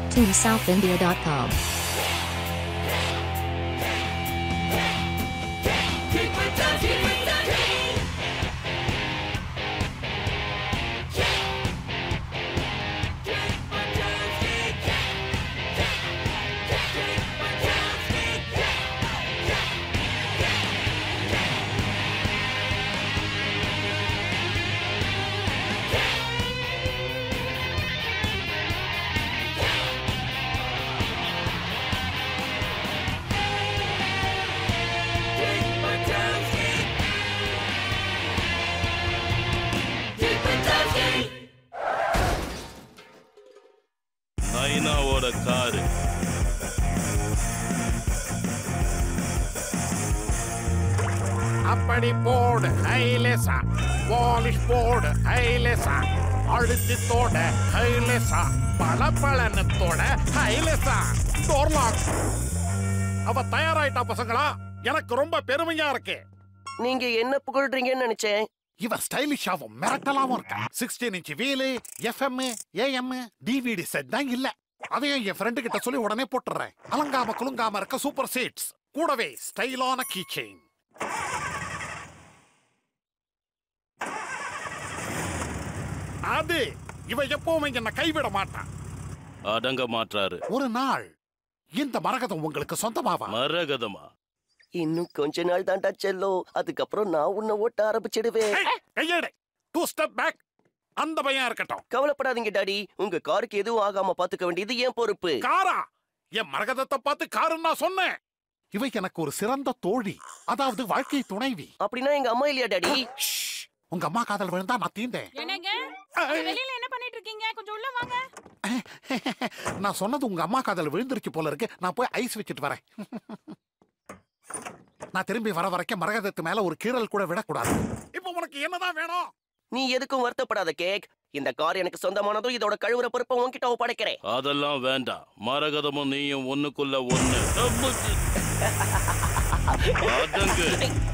TuneSouthIndia.com. நைனாவோட car அப்படி போடு ஹைலேசா polish போடு ஹைலேசா அழுத்தத்தோட ஹைலேசா பளபளனத்தோட ஹைலேசா டோர்லாக் அவ தயாராயிட்டா பசங்களா எனக்கு ரொம்ப பெருமையா இருக்கு நீங்க என்ன புகழ்றீங்கன்னு நினைச்சேன் இவ ஸ்டைலிஷாவும் மிரட்டலாவும் இருக்கா sixteen inch wheel FM AM DVD set தான் இல்ல அதையும் என் ஃப்ரெண்டு கிட்ட சொல்லி உடனே போட்டுறேன் அலங்காம குலுங்காம இருக்க சூப்பர் சீட்ஸ் கூடவே ஸ்டைலான கீ செயின் அது இவ எப்பவுமே என்ன கைவிட மாட்டான் அடங்க மாற்றாரு ஒரு நாள் இந்த மரகதம் உங்களுக்கு சொந்தமாவா மரகதமா இன்னும் கொஞ்ச நாள் தாண்டா செல்லோ அதுக்கப்புறம் நான் உன்னை ஓட்ட ஆரம்பிச்சிடுவேன் ஏய், கையெடு டூ ஸ்டெப் பேக் அந்த பையன் இருக்கட்டும் கவலைப்படாதீங்க டாடி உங்க காருக்கு எதுவும் ஆகாம பாத்துக்க வேண்டியது ஏன் பொறுப்பு காரா என் மரகதத்தை பார்த்து காருன்னு நான் சொன்னேன் இவை எனக்கு ஒரு சிறந்த தோழி அதாவது வாழ்க்கை துணைவி அப்படின்னா எங்க அம்மா இல்லையா டாடி ஷ், உங்க அம்மா காதல் விழுந்தா நான் தீந்தேன் என்னங்க வெளியில என்ன பண்ணிட்டு இருக்கீங்க கொஞ்சம் உள்ள வாங்க நான் சொன்னது உங்க அம்மா காதல் விழுந்துருச்சு போல இருக்கு நான் போய் ஐஸ் வச்சுட்டு வரேன் நான் திரும்பி வர வரைக்கும் மரகதத்து மேல ஒரு கீறல் கூட விடக்கூடாது இப்போ உனக்கு என்னதான் வேணும் நீ எதுக்கும் வருத்தப்படாத கேக் இந்த கார் எனக்கு சொந்தமானதும் இதோட கழுவுற பொறுப்பை உன்கிட்ட ஒப்படைக்கிறேன் அதெல்லாம் வேண்டாம் மரகதமும் நீயும் ஒண்ணுக்குள்ள ஒண்ணு அடங்கு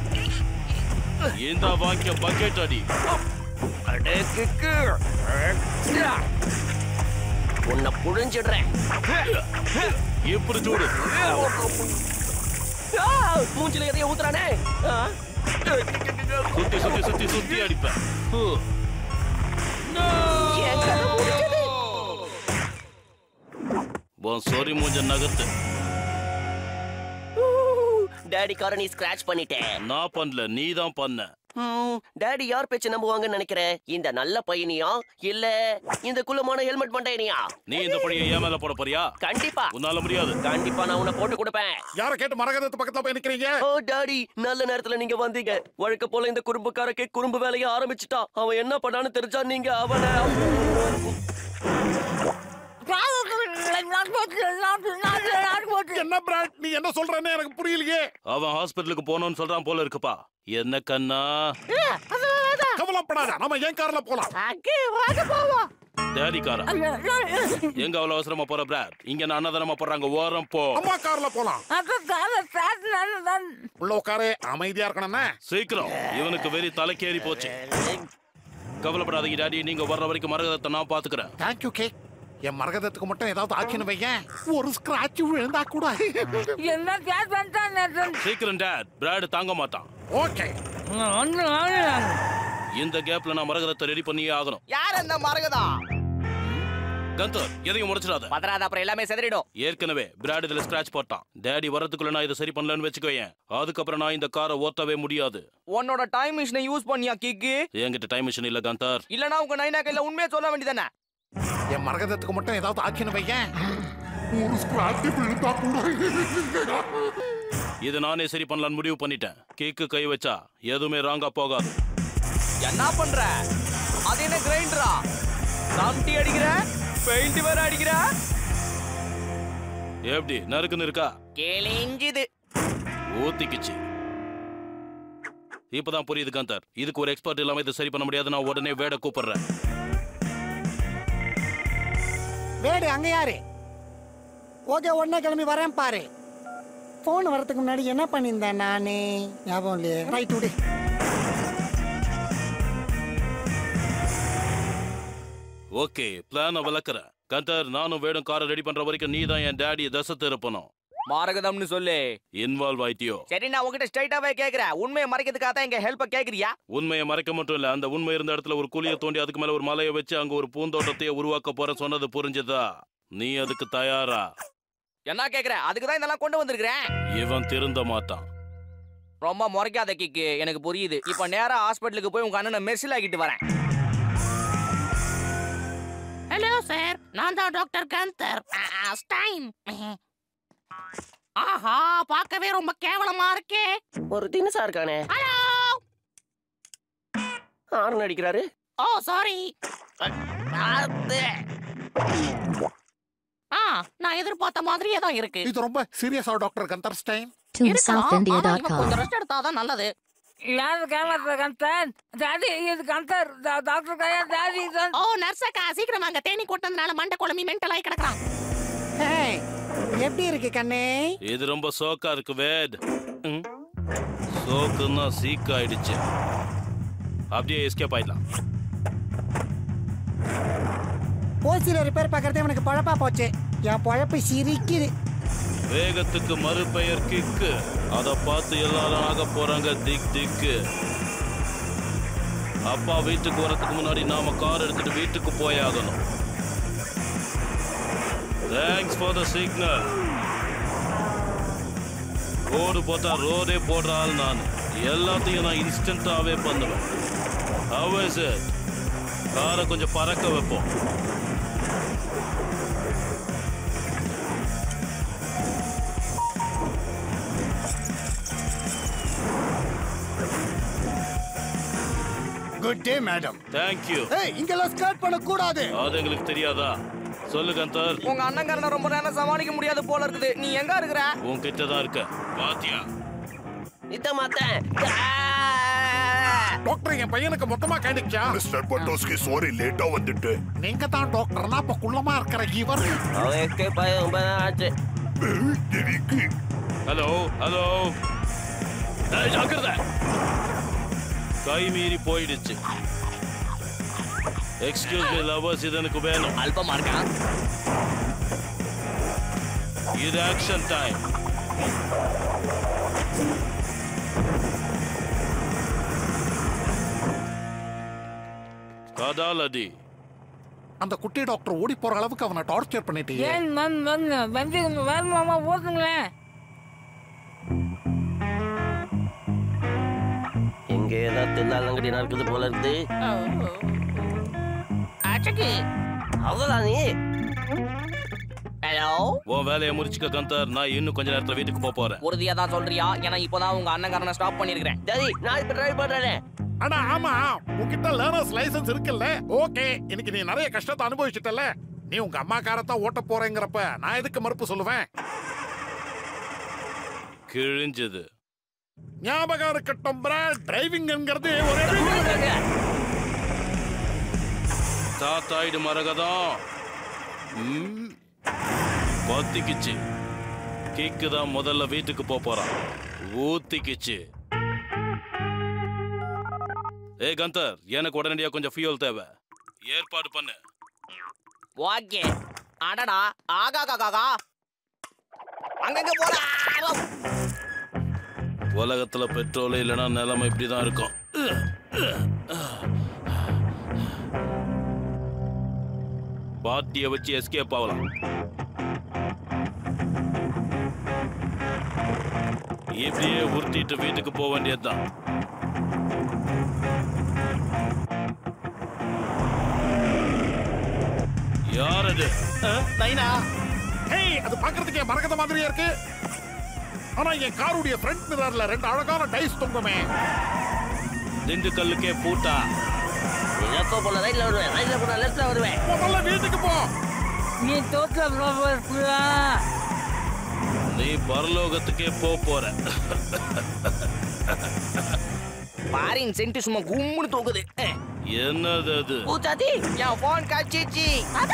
இந்த வாங்கிய பக்கெட் அடி உன்னை புழிஞ்சிடுறேன் இப்படி சூடு ஆ, மூஞ்சில எதையும் ஊத்துறானே ஆ, சுத்தி சுத்தி சுத்தி சுத்தி அடிப்பேன் ஹு. என் கதை முடிஞ்சது. உன் சொறி மூஞ்ச நகர்த்து ஊ, டாடி காரை நீ ஸ்கிராச் பண்ணிட்டேன் நான் பண்ணல நீ தான் பண்ண ம், டாடி யார் பேச்சு நம்புவாங்கன்னு நினைக்கிறேன் இந்த நல்ல பையனியா இல்ல இந்த குள்ளமான ஹெல்மெட் மண்டையனியா நீ இந்த பழியை ஏன் மேல போட போறியா கண்டிப்பா உன்னால முடியாது கண்டிப்பா நான் உன்னை போட்டு கொடுப்பேன் யாரை கேட்டு மரகதத்து பக்கத்துல போய் நிக்கிறீங்க ஓ டாடி நல்ல நேரத்துல நீங்க வந்தீங்க வழக்க போல இந்த குறும்புக்காரக்கே குறும்பு வேலையை ஆரம்பிச்சுட்டான் அவன் என்ன பண்ணான்னு தெரிஞ்சா நீங்க அவனை என்ன பிராட் நீ என்ன சொல்றன்னு எனக்கு புரியலையே அவன் ஹாஸ்பிட்டலுக்கு போகணும்னு சொல்றான் போல இருக்குப்பா என்ன கண்ணா கவலைப்படாத நம்ம ஏன் கார்ல போலாம் டேடி காரா எங்க அவ்வளவு அவசரமா போற பிராட் இங்க நான் அன்னதானமா போடுறாங்க ஓரம் போ அம்மா கார்ல போலாம் உள்ள உட்காரு அமைதியா இருக்கணும்னா சீக்கிரம் இவனுக்கு வெறி தலைக்கேறி போச்சு கவலைப்படாதீங்க டாடி நீங்க வர்ற வரைக்கும் மரகதத்தை நான் பாத்துக்கிறேன் தேங்க்யூ கே என் மரகதத்துக்கு மட்டும் ஏதாவது ஆக்கின்னு வையேன் ஒரு ஸ்கிராட்ச் விழுந்தா கூட என்ன கேஸ் பண்ணிட்டான் சீக்கிரம் டேட் பிராட் தாங்க மாட்டான் ஓகே இந்த கேப்ல நான் மரகதத்தை ரெடி பண்ணியே ஆகணும் யார் அந்த மரகதா கந்தர் எதையும் முடிச்சிடாத பதறாத அப்புறம் எல்லாமே செதறிடும் ஏற்கனவே பிராட் இதுல ஸ்கிராச் போட்டான் டேடி வரதுக்குள்ள நான் இதை சரி பண்ணலன்னு வச்சுக்கோயேன் அதுக்கப்புறம் நான் இந்த காரை ஓட்டவே முடியாது உன்னோட டைம் மிஷினை யூஸ் பண்ணியா கிக்கு என்கிட்ட டைம் மிஷின் இல்ல கந்தர் இல்லனா உங்க நைனா கையில உண்மையை சொல்ல வேண்டியதானே என் மரகதத்துக்கு மட்டும் ஏதாவது ஆக்கின்னு வையேன் ஒரு ஸ்கிராட்ச் விழுந்தா கூட இது நானே சரி பண்ணலாம்னு முடிவு பண்ணிட்டேன் கேக்கு கை வச்சா எதுவுமே ராங்கா போகாது என்ன பண்ற அது என்ன கிரைண்டரா சாம்டி அடிக்கிற பெயிண்ட் வேற அடிக்கிற எப்படி நறுக்குன்னு இருக்கா கிழிஞ்சுது ஊத்திக்கிச்சு இப்பதான் புரியுது கந்தர் இதுக்கு ஒரு எக்ஸ்பர்ட் இல்லாம இதை சரி பண்ண முடியாது நான் உடனே வேட கூப்பிடுறேன் வேடு அங்க யாரு ஓகே உடனே கிளம்பி வரேன் பாரு ஃபோன் வரதுக்கு முன்னாடி என்ன பண்ணியிருந்தேன் நானு ஞாபகம் இல்லையே ரைட் விடு ஓகே பிளான விளக்குறேன் கந்தர் நானும் வேடும் காரை ரெடி பண்ற வரைக்கும் நீ தான் என் டேடியை தசை திருப்பணும் மாரகதம்னு சொல்லு இன்வால்வ் ஆயிட்டியோ சரி நான் உங்ககிட்ட ஸ்ட்ரைட்டாவே கேக்குறேன் உண்மையை மறைக்கிறதுக்காக தான் எங்க ஹெல்ப்ப கேக்குறியா உண்மையை மறைக்க மட்டும் இல்ல அந்த உண்மை இருந்த இடத்துல ஒரு குழியை தோண்டி அதுக்கு மேல ஒரு மலையை வச்சு அங்க ஒரு பூந்தோட்டத்தையே உருவாக்க போற சொன்னது புரிஞ்சுதா நீ அதுக்கு தயாரா என்ன கேக்குற அதுக்கு தான் இதெல்லாம் கொண்டு வந்திருக்கிறேன் இவன் திருந்த மாட்டான் ரொம்ப முறைக்காத கிக்கு எனக்கு புரியுது இப்ப நேரா ஹாஸ்பிட்டலுக்கு போய் உங்க அண்ணனை மெர்சில் ஆக்கிட்டு வரேன் ஹலோ சார் நான் தான் டாக்டர் கந்தர் ஸ்டைன் ஆஹா பார்க்கவே ரொம்ப கேவலமா இருக்கே ஒரு தினசா இருக்கானே ஹலோ ஆரன் அடிக்கிறாரு ஓ சாரி ஆ நான் எதிர்பார்த்த மாதிரியே தான் இருக்கு இது ரொம்ப சீரியஸா டாக்டர் கந்தர் ஸ்டைன் இருக்கலாம். ஆனா இவன் TuneSouthIndia.com. கொஞ்சம் ரெஸ்ட் எடுத்தாதான் நல்லது யாரு கேமரா கந்தன் டாடி இது கந்தர் டா- டாக்டர் கையா டாடி தான் ஓ நர்சக்கா சீக்கிரம் வாங்க தேனி கொட்டதுனால மண்டை குழம்பி மென்டல் ஆகி கிடக்குறான் ஹேய், எப்படி இருக்கு கண்ணே இது ரொம்ப சோக்கா இருக்கு வேட் ம். சோக்குன்னா சீக் ஆயிடுச்சு அப்படியே எஸ்கேப் ஆயிடலாம் ஓசில ரிப்பேர் பார்க்கறதே எனக்கு பழப்பா போச்சு என் பழப்பு சிரிக்குது வேகத்துக்கு மறுபெயர் கிக்கு அத பார்த்து எல்லாரும் ஆக போறாங்க திக் திக்கு அப்பா வீட்டுக்கு வரதுக்கு முன்னாடி நாம கார் எடுத்துட்டு வீட்டுக்கு போயாகணும் thanks for the signal road போட்டா ரோடே போடுற ஆள் நான் எல்லாத்தையும் நான் இன்ஸ்டன்டாவே பண்ணுவேன் ஹவ் இஸ் இட் காரை கொஞ்சம் பறக்க வைப்போம் குட் டே மேடம் தேங்க்யூ ஏய் இங்கெல்லாம் ஸ்கர்ட் பண்ண கூடாது அது எங்களுக்கு தெரியாதா சொல்லு கந்தர் உங்க அண்ணங்காரனை ரொம்ப நேரம் சமாளிக்க முடியாது போல இருக்குது நீ எங்க இருக்கிற உன்கிட்ட தான் இருக்க பாத்தியா நித்த மாத்தேன் டாக்டர் என் பையனுக்கு மொத்தமா கிடைச்சா மிஸ்டர் பட்டோஸ்கி சாரி லேட்டா வந்துட்டு நீங்க தான் டாக்டர்னா அப்ப குள்ளமா இருக்கிற இவர் அவன் எஸ்கேப் ஆகி ரொம்ப நேரம் ஆச்சு எனக்கு ஹலோ ஹலோ ஏய், ஜாக்கிரதை கை மீறி போயிடுச்சு எக்ஸ்கியூஸ் மீ லவர்ஸ் இது எனக்கு வேணும் அல்பமா இருக்கான் இது ஆக்ஷன் டைம் கதாலடி அந்த குட்டி டாக்டர் ஓடி போற அளவுக்கு அவனை டார்ச்சர் பண்ணிட்டீங்க ஏன் மேம் வந்து வந்து வேகமாமா ஓட்டுங்களேன் எங்க ஏதாவது தில்லாலங்கடி நடக்குது போல இருக்குது அச்சக்கு அவ்வளவுதான் நீ ஹலோ உன் வேலையை முடிச்சுக்க கந்தர் நான் இன்னும் கொஞ்ச நேரத்துல வீட்டுக்கு போக போறேன் உறுதியா தான் சொல்றியா ஏன்னா இப்போதான் உங்க அண்ணங்காரனை ஸ்டாப் பண்ணிருக்கிறேன் டாடி நான் இப்ப டிரைவ் பண்றேனே அடா ஆமா உன்கிட்ட லேர்னர்ஸ் லைசென்ஸ் இருக்குல்ல ஓகே இன்னைக்கு நீ நிறைய கஷ்டத்தை அனுபவிச்சிட்டல நீ உங்க அம்மா காரத்தான் ஓட்ட போறேங்கிறப்ப நான் எதுக்கு மறுப்பு சொல்லுவேன் கிழிஞ்சது ஞாபகம் இருக்கட்டும் பிராட் டிரைவிங்ங்கிறது ஒரே தாத்தாயிடு மரகதம் ம், பத்திக்கிச்சு கிக்கு தான் முதல்ல வீட்டுக்கு போப் போறான் ஊத்திக்கிச்சு ஏய் கந்தர் எனக்கு உடனடியா கொஞ்சம் ஃபியூல் தேவை ஏற்பாடு பண்ணு ஓகே அடடா ஆகா காகா அங்கங்க போற உலகத்துல பெட்ரோல் இல்லைன்னா நிலைமை இப்படிதான் இருக்கும் பாட்டியை வச்சு எஸ்கேப் ஆகலாம் இப்படியே உருட்டிட்டு வீட்டுக்கு போக வேண்டியதுதான் யார் அது நைனா ஹேய் அது பார்க்கிறதுக்கே மரகத மாதிரியா இருக்கு ஆனா என் காருடைய ஃப்ரண்ட் மிரர்ல ரெண்டு அழகான டைஸ் தொங்குமே திண்டுக்கல்லுக்கே பூட்டா லெஃப்ட் போல ரைட்ல வருவேன் ரைட்ல போனா லெஃப்ட்ல வருவேன் முதல்ல வீட்டுக்கு போ நீ தோற்ற நீ பரலோகத்துக்கே போக போற பாரின் சென்ட் சும்மா கும்முன்னு தூக்குது அஹ். என்னது அது பூச்சாச்சி என் போன் காய்ச்சிச்சு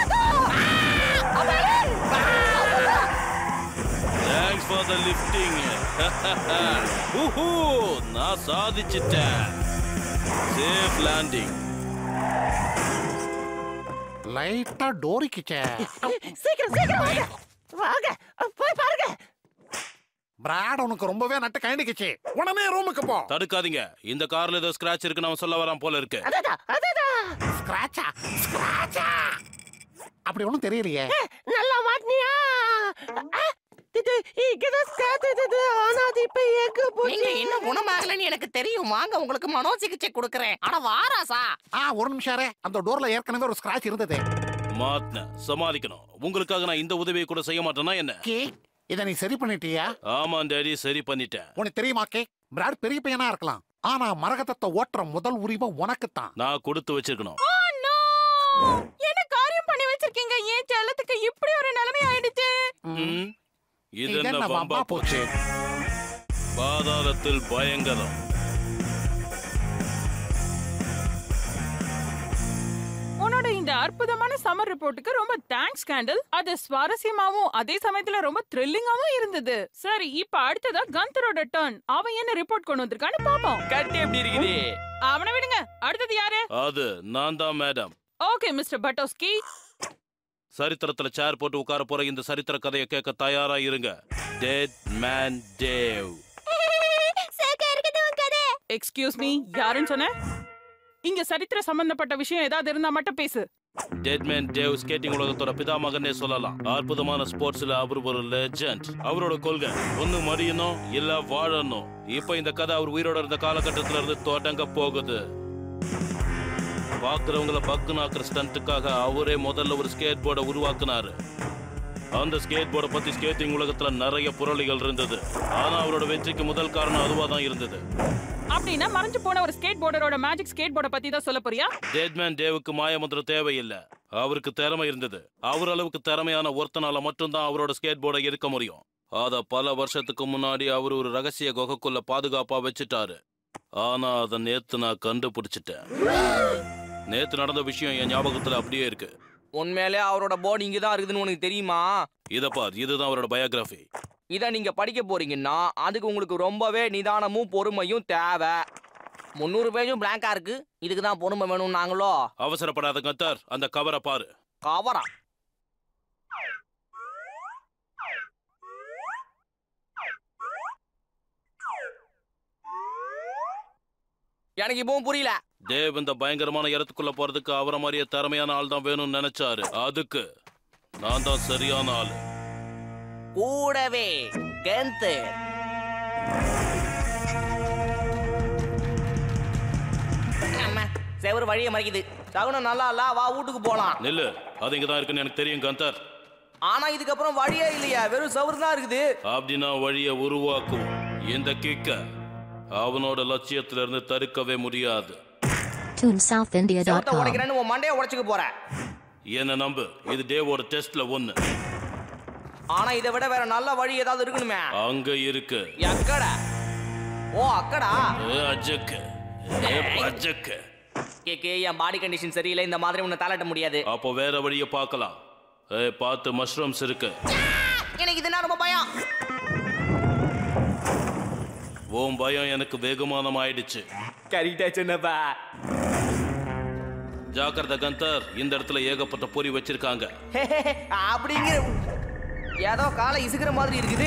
தேங்க்ஸ் ஃபார் த லிஃப்டிங் ஊஹூ நான் சாதிச்சிட்டேன் சேஃப் லேண்டிங் லைட்டா டோரிக்குச்சே சீக்கிரம் சீக்கிரம் வாங்க வாங்க போய் பாருங்க பிராட் உனக்கு ரொம்பவே நட்டு கைண்டிக்குச்சு உடனே ரூமுக்கு போ தடுக்காதீங்க இந்த கார்ல ஏதோ ஸ்கிராச் இருக்குன்னு அவன் சொல்ல வரான் போல இருக்கு அதேதான் அதேதான் ஸ்கிராச்சா ஸ்கிராச்சா அப்படி ஒண்ணும் தெரியலையே நல்லா மாட்டினியா இது இங்கதான் ஸ்காட் இது ஆனா அது இப்ப எங்க போச்சு நீங்க இன்னும் குணமாகலன்னு எனக்கு தெரியும் வாங்க உங்களுக்கு மனோ சிகிச்சை கொடுக்கறேன் ஆனா வாராசா ஆ ஒரு நிமிஷம் இரு. அந்த டோர்ல ஏற்கனவே ஒரு ஸ்கிராச் இருந்தது மாத்தின சமாளிக்கணும் உங்களுக்காக நான் இந்த உதவியை கூட செய்ய மாட்டேன்னா என்ன கே இத நீ சரி பண்ணிட்டியா ஆமா டேடி சரி பண்ணிட்டேன் உனக்கு தெரியுமா கே பிராட் பெரிய பையனா இருக்கலாம் ஆனா மரகதத்தை ஓட்டுற முதல் உரிமை உனக்குத்தான் நான் கொடுத்து வச்சிருக்கணும் என்ன காரியம் பண்ணி வச்சிருக்கீங்க ஏன் செல்லத்துக்கு இப்படி ஒரு நிலைமை ஆயிடுச்சு ம், இது இது என்ன என்ன வம்பா வம்பா போச்சு போச்சு பாதாளத்தில் பயங்கரம் உன்னோட இந்த அற்புதமான சம்மர் ரிப்போர்ட்டுக்கு ரொம்ப தேங்க்ஸ் கேண்டல் அது சுவாரஸ்யமாவும் அதே சமயத்துல ரொம்ப த்ரில்லிங்காவும் இருந்தது சரி இப்ப அடுத்ததா கந்தரோட டர்ன் அவன் என்ன ரிப்போர்ட் கொண்டு வந்திருக்கான்னு பாப்போம் கட்டி எப்படி இருக்குது அவனை விடுங்க அடுத்தது யாரு அது நான் தான் மேடம் ஓகே மிஸ்டர் பட்டோஸ்கி சரித்திரத்துல சேர் போட்டு உட்கார போற இந்த சரித்திர கதையை கேட்க தயாரா இருங்க dead man Dave excuse me யாருன்னு சொன்ன இங்க சரித்திர சம்பந்தப்பட்ட விஷயம் ஏதாவது இருந்தா மட்டும் பேசு டெட்மேன் டேவ் ஸ்கேட்டிங் உலகத்தோட பிதாமகனே சொல்லலாம் அற்புதமான ஸ்போர்ட்ஸ்ல அவர் ஒரு லெஜண்ட் அவரோட கொள்கை ஒண்ணு மடியணும் இல்ல வாழணும் இப்ப இந்த கதை அவர் உயிரோட இருந்த காலகட்டத்துல இருந்து தொடங்க போகுது பாக்குறவங்கள பக்கு நாக்குற ஸ்டண்ட்டுக்காக அவரே முதல்ல ஒரு ஸ்கேட் போர்டை உருவாக்குனாரு அந்த ஸ்கேட் போர்டை பத்தி ஸ்கேட்டிங் உலகத்துல நிறைய புரளிகள் இருந்தது ஆனா அவரோட வெற்றிக்கு முதல் காரணம் அதுவா தான் இருந்தது அப்படின்னா மறைஞ்சு போன ஒரு ஸ்கேட் போர்டரோட மேஜிக் ஸ்கேட் போர்டை பத்தி தான் சொல்ல போறியா டேட்மேன் டேவுக்கு மாயமந்திரம் தேவையில்லை அவருக்கு திறமை இருந்தது அவர் அளவுக்கு திறமையான ஒருத்தனால மட்டும்தான் அவரோட ஸ்கேட் போர்டை இருக்க முடியும் அத பல வருஷத்துக்கு முன்னாடி அவர் ஒரு ரகசிய குகைக்குள்ள பாதுகாப்பா வச்சுட்டாரு ஆனா அத நேத்து நான் கண்டுபிடிச்சிட்டேன் நேத்து நடந்த விஷயம் என் ஞாபகத்துல அப்படியே இருக்கு உண்மையிலே அவரோட போர்டு இங்க தான் இருக்குதுன்னு உனக்கு தெரியுமா இத பார் இதுதான் அவரோட பயோகிராஃபி இதை நீங்க படிக்க போறீங்கன்னா அதுக்கு உங்களுக்கு ரொம்பவே நிதானமும் பொறுமையும் தேவை முந்நூறு பேஜும் பிளாங்கா இருக்கு இதுக்கு தான் பொறுமை வேணும் நாங்களோ அவசரப்படாத கத்தார் அந்த கவரை பாரு கவரா எனக்கு இப்பவும் புரியல தேவ் இந்த பயங்கரமான இடத்துக்குள்ள போறதுக்கு அவரை மாதிரியே திறமையான ஆள் தான் வேணும்னு நினைச்சாரு அதுக்கு நான் தான் சரியான ஆளு கூடவே கென்த்து அம்மா, செவரு வழியை மறைக்குது சகுனம் நல்லா இல்ல வா வீட்டுக்கு போலாம் நில்லு அது இங்க தான் இருக்குன்னு எனக்கு தெரியும் கந்தர் ஆனா இதுக்கப்புறம் வழியே இல்லையா வெறும் சவுறு தான் இருக்குது அப்படின்னா வழியை உருவாக்கும் இந்த கிக்க அவனோட லட்சியத்துல இருந்து தடுக்கவே முடியாது செவத்தை TuneSouthIndia.com. உடைக்கிறேன்னு உன் மண்டையை உடைச்சுக்க போற என்ன நம்பு இது டேவோட டெஸ்ட்ல ஒண்ணு ஆனா இதை விட வேற நல்ல வழி ஏதாவது இருக்கணுமே அங்க இருக்கு எக்கடா ஓ அக்கடா ஏ அஜக்கு ஏ பஜக்கு கேக்கே என் பாடி கண்டிஷன் சரியில்லை இந்த மாதிரி உன்னை தாளாட்ட முடியாது அப்போ வேற வழியை பார்க்கலாம் ஏ பார்த்து மஷ்ரூம்ஸ் இருக்கு எனக்கு இதுனா ரொம்ப பயம் உன் பயம் எனக்கு வெகுமானம் ஆயிடுச்சு கரெக்டா சொன்னப்பா ஜாக்கிரதை கந்தர் இந்த இடத்துல ஏகப்பட்ட பொறி வச்சிருக்காங்க அப்படிங்கிற ஏதோ காலை இசுக்கிற மாதிரி இருக்குது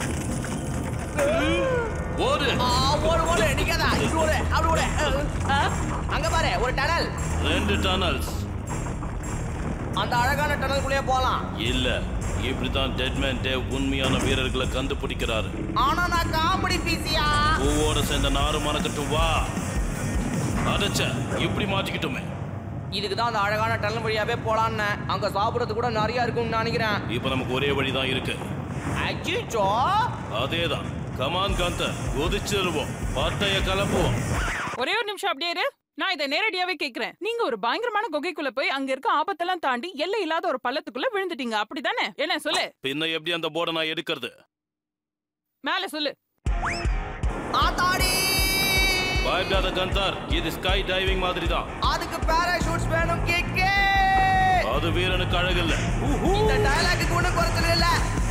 ஓடு ஆ, ஓடு ஓடு நிக்காதா இது ஓடு அப்படி ஓடு ஆ, அங்க பாரு ஒரு டனல் ரெண்டு டனல்ஸ் அந்த அழகான டனலுக்குள்ளேயே போலாம் இல்ல இப்படிதான் டெட்மேன் டேவ் உண்மையான வீரர்களை கண்டுபிடிக்கிறாரு ஆனா நான் காமெடி பீசியா பூவோட சேர்ந்த நாறு மணக்கட்டும் வா அடைச்ச இப்படி மாட்டிக்கிட்டுமே இதுக்கு தான் அந்த அழகான டனல் வழியாவே போலான்னு அங்க சாப்பிடுறது கூட நிறைய இருக்கும்னு நினைக்கிறேன் இப்ப நமக்கு ஒரே வழிதான் இருக்கு அச்சிச்சோ அதேதான் கமான் கந்தர் குதிச்சிருவோம் பட்டைய கலப்புவோம் ஒரே ஒரு நிமிஷம் அப்படியே இரு நான் இதை நேரடியாவே கேக்குறேன் நீங்க ஒரு பயங்கரமான குகைக்குள்ள போய் அங்க இருக்க ஆபத்தெல்லாம் தாண்டி எல்லை இல்லாத ஒரு பள்ளத்துக்குள்ள விழுந்துட்டீங்க அப்படிதானே என்ன சொல்லு பின்ன எப்படி அந்த போர்டை நான் எடுக்கிறது மேல சொல்லு ஆத்தாடி பயப்படாத கந்தார் இது ஸ்கை டைவிங் மாதிரி தான் அதுக்கு பாராசூட்ஸ் வேணும் கேக்கே அது வீரனுக்கு அழகில்ல இந்த டயலாக்கு ஒன்றும் குறைச்சல் இல்ல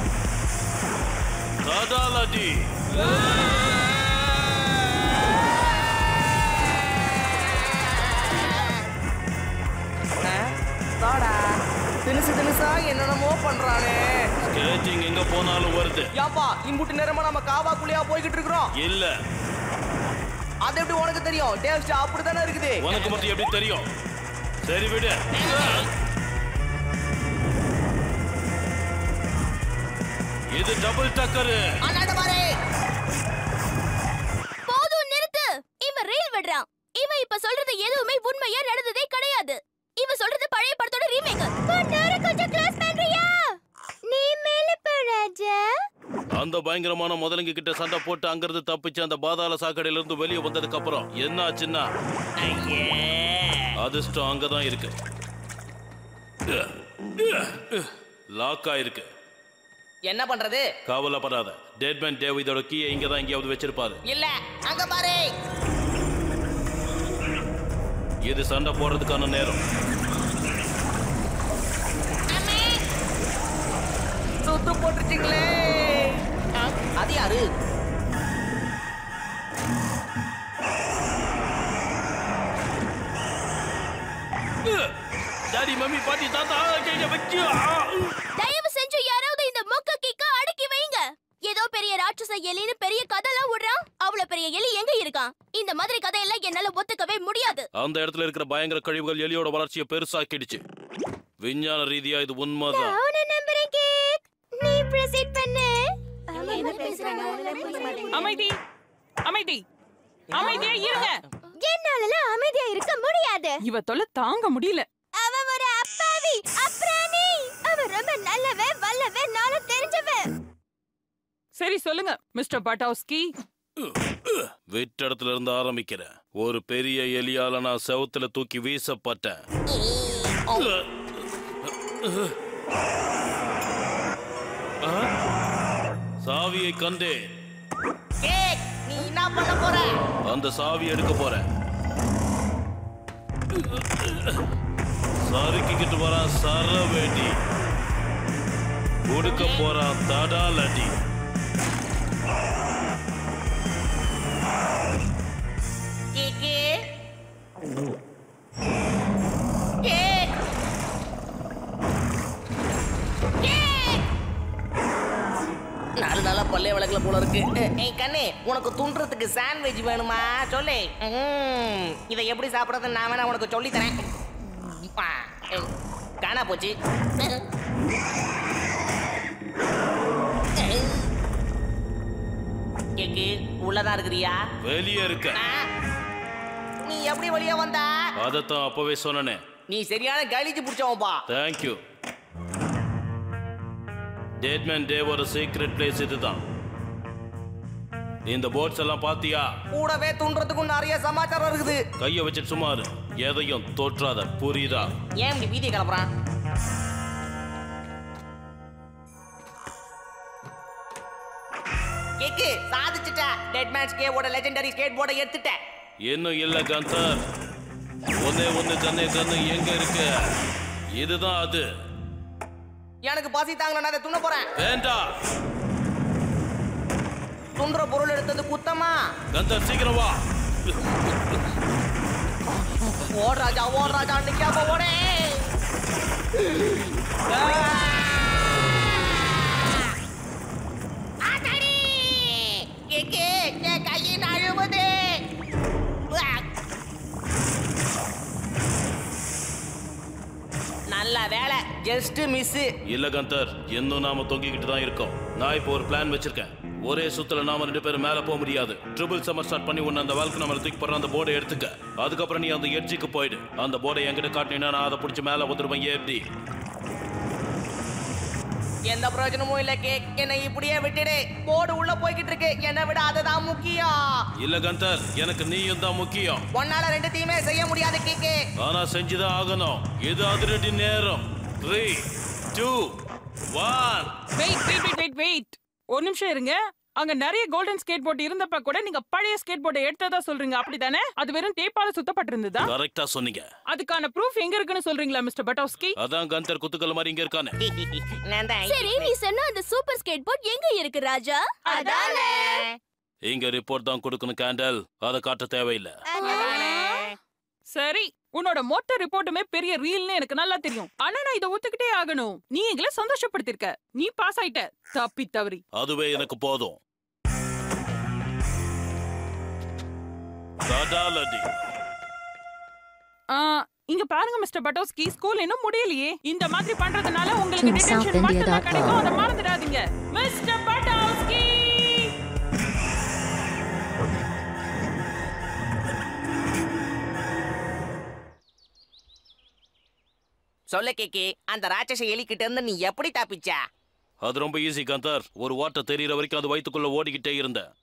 கதாலடி தாடா தினுசு தினுசா என்னென்னமோ பண்றானே ஸ்கேட்டிங் எங்க போனாலும் வருது ஏப்பா இம்புட்டு நேரமா நம்ம காவாக்குள்ளேயா போய்கிட்டு இருக்கிறோம் இல்ல அது எப்படி உனக்கு தெரியும் டேஸ்ட் அப்படித்தானே இருக்குது உனக்கு மட்டும் எப்படி தெரியும் சரி விடு இது டபுள் டக்கரு அண்ணாட பாரு போதும் நிறுத்து இவன் ரீல் விடுறான் இவன் இப்ப சொல்றது எதுவுமே உண்மையா நடந்ததே கிடையாது இவன் சொல்றது பழைய படத்தோட ரீமேக் நேரம் கொஞ்சம் க்ளோஸ் பண்றியா நீ மேல ராஜா அந்த பயங்கரமான முதலங்க கிட்ட சண்டை போட்டு அங்கிருந்து தப்பிச்சு அந்த பாதாள சாக்கடையில இருந்து வெளியே வந்ததுக்கு அப்புறம் என்ன ஆச்சுன்னா அதிர்ஷ்டம் அங்கதான் இருக்கு லாக் ஆயிருக்கு என்ன பண்றது கவலைப்படாத டேட்மேன் டேவ் இதோட கீயை இங்க தான் எங்கேயாவது வச்சிருப்பாரு இல்ல அங்க பாரு இது சண்டை போடுறதுக்கான நேரம் சுத்து போட்டுட்டீங்களே ஆ, அது யாரு டாடி மம்மி பாட்டி தாத்தா கைய வைக்கியா தயவு செஞ்சு யாராவது இந்த மொக்க கிக்க அடக்கி வைங்க ஏதோ பெரிய ராட்சச எலின்னு பெரிய கதைலாம் விடுறான் அவ்வளவு பெரிய எலி எங்க இருக்கான் இந்த மாதிரி கதையெல்லாம் என்னால ஒத்துக்கவே முடியாது அந்த இடத்துல இருக்கிற பயங்கர கழிவுகள் எலியோட வளர்ச்சியை பெருசாக்கிடுச்சு விஞ்ஞான ரீதியா இது உண்மைதான் அவனை நம்புறேன் கேக் நீ ப்ரொசீட் பண்ணு அமைதி அமைதி அமைதியா இருங்க என்னாலலாம் அமைதியா இருக்க முடியாது இவ தொல்லை தாங்க முடியல அவன் ஒரு அப்பாவி அப்ராணி அவன் ரொம்ப நல்லவன் வல்லவன் நானும் தெரிஞ்சவன் சரி சொல்லுங்க மிஸ்டர் பட்டாஸ்கி விட்ட இடத்துல இருந்து ஆரம்பிக்கிறேன் ஒரு பெரிய எலியால நான் செவுத்துல தூக்கி வீசப்பட்டேன் ஆ? சாவியை கண்டேன் கேக் நீ என்ன பண்ண போற அந்த சாவி எடுக்க போறேன் சறுக்கிக்கிட்டு வரான் சரவேடி கொடுக்க போறான் தடாலடி கேக்கு கேக் நாலு நாளா பல்லே விளக்கல போல இருக்கு ஏய் கண்ணு உனக்கு துண்டுறதுக்கு சாண்ட்விச் வேணுமா சொல்லு ம், இதை எப்படி சாப்பிடுறது நான் வேணா உனக்கு சொல்லி தரேன் ஆ, ஏய், காணா போச்சு கேக்கு உள்ளதான் இருக்கிறியா வெளியே இருக்க ஆ, நீ எப்படி வெளியே வந்தா அதைத்தான் அப்பவே சொன்னனே நீ சரியான கழிச்சு பிடிச்சவன்பா தேங்க்யூ டேட்மேன் டேவோட சீக்ரெட் பிளேஸ் இதுதான் இந்த போட்ஸ் எல்லாம் பாத்தியா கூடவே துண்டுறதுக்கும் நிறைய சமாச்சாரம் இருக்குது கைய வச்சு சுமாரு எதையும் தோற்றாத புரியுதா ஏன் இப்படி வீதியை கிளப்புறான் கேக்கு சாதிச்சுட்ட டெட் மேன் ஸ்கேவோட லெஜெண்டரி ஸ்கேட் போர்டை எடுத்துட்டேன் இன்னும் இல்ல கந்தர் ஒன்னே ஒண்ணு கண்ணே கண்ணு எங்க இருக்கு இதுதான் அது எனக்கு பசி தாங்கல நான் அதை துண்ண போறேன் வேண்டாம் துண்டுற பொருள் எடுத்தது குத்தமா கந்தர் சீக்கிரம் வா ஓட் ராஜா ஓட் ராஜா நிக்காம ஓடே ஆத்தாடி! கேக்கு, என் கையின் அழுவுது. உவா! நல்ல வேலை ஜஸ்ட் மிஸ் இல்ல கந்தர் இன்னும் நாம தொங்கிக்கிட்டு தான் இருக்கோம் நான் இப்போ ஒரு பிளான் வச்சிருக்கேன் ஒரே சுத்துல நாம ரெண்டு பேரும் மேல போக முடியாது ட்ரிபிள் சம்மர் ஸ்டார்ட் பண்ணி உன்னை அந்த வாழ்க்கை நம்ம தூக்கி போடுற அந்த போர்டை எடுத்துக்க அதுக்கப்புறம் நீ அந்த எட்ஜுக்கு போயிடு அந்த போர்டை என்கிட்ட காட்டினீங்கன்னா நான் அதை பிடிச்சி மேல வந்துருவேன் எப்படி எந்த பிரயோஜனமும் இல்ல கேக் என்னை இப்படியே விட்டுடு போர்டு உள்ள போய்கிட்டு இருக்கு என்னை விட அதுதான் முக்கியம் இல்ல கந்தர் எனக்கு நீயும் தான் முக்கியம் ஒன்னால ரெண்டுத்தையுமே செய்ய முடியாது கேக்கு ஆனா செஞ்சுதான் ஆகணும் இது அதிரடி நேரம் three two one wait wait wait wait wait ஒரு நிமிஷம் இருங்க அங்க நிறைய கோல்டன் ஸ்கேட் போர்ட் இருந்தப்ப கூட நீங்க பழைய ஸ்கேட் போர்டை எடுத்ததா சொல்றீங்க அப்படிதானே அது வெறும் டேப்பால சுத்தப்பட்டிருந்ததா கரெக்டா சொன்னீங்க அதுக்கான ப்ரூஃப் எங்க இருக்குன்னு சொல்றீங்களா மிஸ்டர் பட்டோஸ்கி அதான் கந்தர் குத்துக்கல் மாதிரி இங்க இருக்கானே நான் தான் சரி நீ சொன்ன அந்த சூப்பர் ஸ்கேட் போர்ட் எங்க இருக்கு ராஜா அதானே இங்க ரிப்போர்ட் தான் கொடுக்கணும் கேண்டல் அதை காட்ட தேவையில்லை சரி உன்னோட மொத்த ரிப்போர்ட்டுமே பெரிய ரீல்னு எனக்கு நல்லா தெரியும் ஆனா நான் இதை ஒத்துக்கிட்டே ஆகணும் நீ எங்களை சந்தோஷப்படுத்திருக்க நீ பாஸ் ஆயிட்ட தப்பி தவறி அதுவே எனக்கு போதும் கடாலடி ஆ, இங்க பாருங்க மிஸ்டர் பட்டோஸ்கி ஸ்கூல் இன்னும் முடியலையே இந்த மாதிரி பண்றதுனால உங்களுக்கு In டிடென்ஷன் மட்டும் SouthIndia.com. தான் கிடைக்கும் அதை மறந்துடாதீங்க மிஸ்டர் பட்டோஸ்கி சொல்ல கேக்கி அந்த ராட்சச எலிக்கிட்ட இருந்து நீ எப்படி தப்பிச்ச அது ரொம்ப ஈஸி கந்தர் ஒரு ஓட்ட தெரியற வரைக்கும் அது வயித்துக்குள்ள ஓடிக்கிட்டே இருந்தேன்